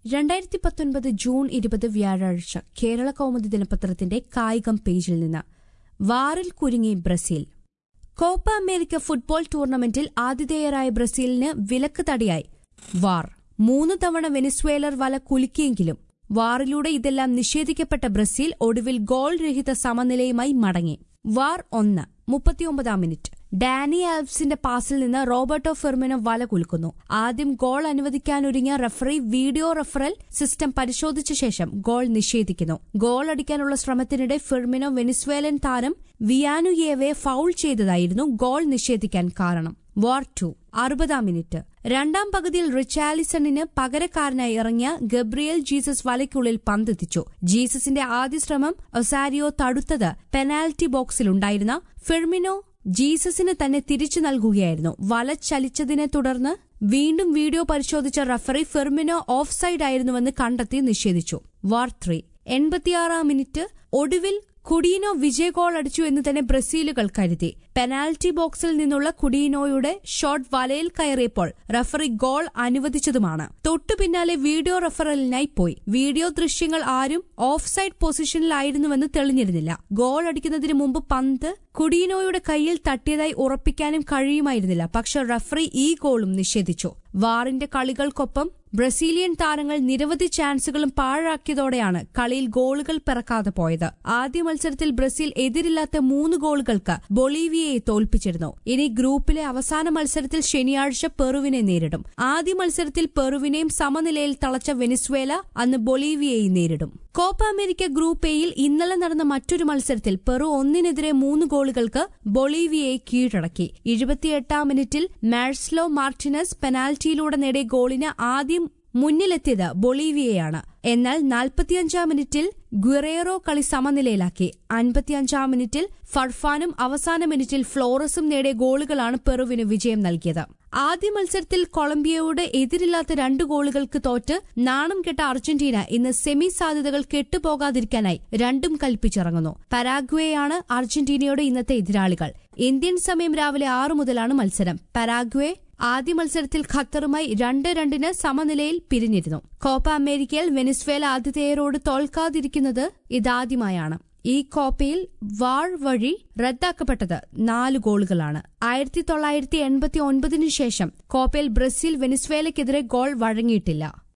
രണ്ടായിരത്തി പത്തൊൻപത് ജൂൺ ഇരുപത് വ്യാഴാഴ്ച കേരള കൗമുദി ദിനപത്രത്തിന്റെ കായികം പേജിൽ നിന്ന് വാറിൽ കുരുങ്ങി ബ്രസീൽ കോപ്പ അമേരിക്ക ഫുട്ബോൾ ടൂർണമെന്റിൽ ആതിഥേയരായ ബ്രസീലിന് വിലക്ക് തടിയായി വാർ മൂന്ന് തവണ വെനിസ്വേലർ വല കുലുക്കിയെങ്കിലും വാറിലൂടെ ഇതെല്ലാം നിഷേധിക്കപ്പെട്ട ബ്രസീൽ ഒടുവിൽ ഗോൾ രഹിത സമനിലയുമായി മടങ്ങി വാർ ഒന്ന് മുപ്പത്തിയൊമ്പതാം മിനിറ്റ് ഡാനി ആൽപ്സിന്റെ പാസിൽ നിന്ന് റോബർട്ടോ ഫെർമിനോ വല കുലുക്കുന്നു ആദ്യം ഗോൾ അനുവദിക്കാനൊരുങ്ങിയ റഫറി വീഡിയോ റഫറൽ സിസ്റ്റം പരിശോധിച്ച ശേഷം ഗോൾ നിഷേധിക്കുന്നു ഗോൾ അടിക്കാനുള്ള ശ്രമത്തിനിടെ ഫെർമിനോ വെനിസ്വേലൻ താരം വിയാനുയേവെ ഫൌൾ ചെയ്തതായിരുന്നു ഗോൾ നിഷേധിക്കാൻ കാരണം വാർ ടു അറുപതാം മിനിറ്റ് രണ്ടാം പകുതിയിൽ റിച്ചാലിസണിന് പകരക്കാരനായി ഇറങ്ങിയ ഗബ്രിയൽ ജീസസ് വലയ്ക്കുള്ളിൽ പന്തെത്തിച്ചു ജീസസിന്റെ ആദ്യ ശ്രമം ഒസാരിയോ തടുത്തത് പെനാൽറ്റി ബോക്സിലുണ്ടായിരുന്ന ഫെർമിനോ ജീസസിന് തന്നെ തിരിച്ചു നൽകുകയായിരുന്നു വല ചലിച്ചതിനെ തുടർന്ന് വീണ്ടും വീഡിയോ പരിശോധിച്ച റഫറി ഫെർമിനോ ഓഫ് സൈഡ് ആയിരുന്നുവെന്ന് കണ്ടെത്തി നിഷേധിച്ചു വാർ ത്രീ എൺപത്തിയാറാം മിനിറ്റ് ഒടുവിൽ കുഡീനോ വിജയ ഗോൾ അടിച്ചു എന്ന് തന്നെ ബ്രസീലുകൾ കരുതി പെനാൽറ്റി ബോക്സിൽ നിന്നുള്ള കുഡീനോയുടെ ഷോട്ട് വലയിൽ കയറിയപ്പോൾ റഫറി ഗോൾ അനുവദിച്ചതുമാണ് തൊട്ടു പിന്നാലെ വീഡിയോ റഫറലിനായി പോയി വീഡിയോ ദൃശ്യങ്ങൾ ആരും ഓഫ് സൈഡ് പൊസിഷനിലായിരുന്നുവെന്ന് തെളിഞ്ഞിരുന്നില്ല ഗോൾ അടിക്കുന്നതിന് മുമ്പ് പന്ത് കുഡീനോയുടെ കയ്യിൽ തട്ടിയതായി ഉറപ്പിക്കാനും കഴിയുമായിരുന്നില്ല പക്ഷെ റഫറി ഈ ഗോളും നിഷേധിച്ചു വാറിന്റെ കളികൾക്കൊപ്പം ബ്രസീലിയൻ താരങ്ങൾ നിരവധി ചാൻസുകളും പാഴാക്കിയതോടെയാണ് കളിയിൽ ഗോളുകൾ പിറക്കാതെ പോയത് ആദ്യ മത്സരത്തിൽ ബ്രസീൽ എതിരില്ലാത്ത മൂന്ന് ഗോളുകൾക്ക് ബൊളീവിയയെ തോൽപ്പിച്ചിരുന്നു ഇനി ഗ്രൂപ്പിലെ അവസാന മത്സരത്തിൽ ശനിയാഴ്ച പെറുവിനെ നേരിടും ആദ്യ മത്സരത്തിൽ പെറുവിനെയും സമനിലയിൽ തളച്ച വെനിസ്വേല അന്ന് ബൊളീവിയയെ നേരിടും കോപ്പ അമേരിക്ക ഗ്രൂപ്പ് എയിൽ ഇന്നലെ നടന്ന മറ്റൊരു മത്സരത്തിൽ പെറു ഒന്നിനെതിരെ മൂന്ന് ഗോളുകൾക്ക് ബൊളീവിയയെ കീഴടക്കി ഇരുപത്തിയെട്ടാം മിനിറ്റിൽ മാഴ്സ്ലോ മാർട്ടിനസ് പെനാൽറ്റിയിലൂടെ നേടിയ ഗോളിന് ആദ്യം മുന്നിലെത്തിയത് ബൊളീവിയയാണ് എന്നാൽ നാൽപ്പത്തിയഞ്ചാം മിനിറ്റിൽ ഗുറേറോ കളി സമനിലയിലാക്കി അൻപത്തിയഞ്ചാം മിനിറ്റിൽ ഫർഫാനും അവസാന മിനിറ്റിൽ ഫ്ലോറസും നേടിയ ഗോളുകളാണ് പെറുവിന് വിജയം നൽകിയത് ആദ്യ മത്സരത്തിൽ കൊളംബിയയോട് എതിരില്ലാത്ത രണ്ട് ഗോളുകൾക്ക് തോറ്റ് നാണം കെട്ട അർജന്റീന ഇന്ന് സെമി സാധ്യതകൾ കെട്ടുപോകാതിരിക്കാനായി രണ്ടും കൽപ്പിച്ചിറങ്ങുന്നു പരാഗ്വേയാണ് അർജന്റീനയുടെ ഇന്നത്തെ എതിരാളികൾ ഇന്ത്യൻ സമയം രാവിലെ ആറു മുതലാണ് മത്സരം പരാഗ്വേ ആദ്യ മത്സരത്തിൽ ഖത്തറുമായി രണ്ട് രണ്ടിന് സമനിലയിൽ പിരിഞ്ഞിരുന്നു കോപ്പ അമേരിക്കയിൽ വെനിസ്വേല ആതിഥേയരോട് തോൽക്കാതിരിക്കുന്നത് ഇതാദ്യമായാണ് ഈ കോപ്പയിൽ വാൾ വഴി റദ്ദാക്കപ്പെട്ടത് നാല് ഗോളുകളാണ് ആയിരത്തി തൊള്ളായിരത്തി എൺപത്തി ഒൻപതിനു ശേഷം കോപ്പയിൽ ബ്രസീൽ വെനിസ്വേലയ്ക്കെതിരെ ഗോൾ വഴങ്ങിയിട്ടില്ല